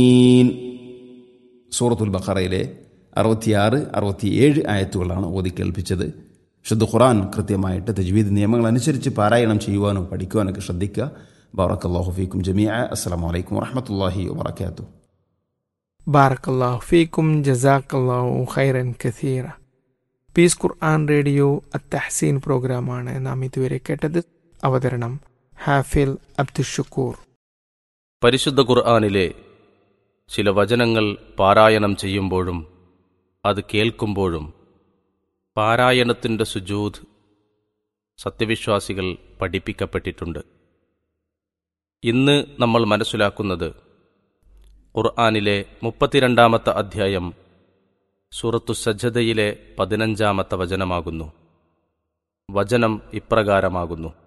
സൂറത്തുൽ ബഖറയിലെ അറുപത്തിയാറ് അറുപത്തിയേഴ് ആയത്തുകളാണ് ഓതി കേൾപ്പിച്ചത് ശുദ്ധ ഖുറാൻ കൃത്യമായിട്ട് തജ്വീദ് നിയമങ്ങൾ അനുസരിച്ച് പാരായണം ചെയ്യുവാനും പഠിക്കുവാനൊക്കെ ശ്രദ്ധിക്കുക ബാറക്കല്ലാഹു ഫീക്കും ജമിയ അസ്സാം വലൈക്കും വറഹമത്തല്ലാഹി വാബർക്കാത്തു ബാറക്കല്ലാഹു ഫീക്കും ജസാക്കല്ലാഹു ഖൈറൻ കസീറ പീസ് ഖുർആൻ റേഡിയോ അത്തഹസീൻ പ്രോഗ്രാമാണ് നാം ഇതുവരെ കേട്ടത് അവതരണം ഹാഫിൽ അബ്ദുഷക്കൂർ പരിശുദ്ധ ഖുർആാനിലെ ചില വചനങ്ങൾ പാരായണം ചെയ്യുമ്പോഴും അത് കേൾക്കുമ്പോഴും പാരായണത്തിൻ്റെ സുജൂദ് സത്യവിശ്വാസികൾ പഠിപ്പിക്കപ്പെട്ടിട്ടുണ്ട് ഇന്ന് നമ്മൾ മനസ്സിലാക്കുന്നത് ഖുർആാനിലെ മുപ്പത്തിരണ്ടാമത്തെ അധ്യായം സൂറത്തു സജ്ജതയിലെ പതിനഞ്ചാമത്തെ വചനമാകുന്നു വചനം ഇപ്രകാരമാകുന്നു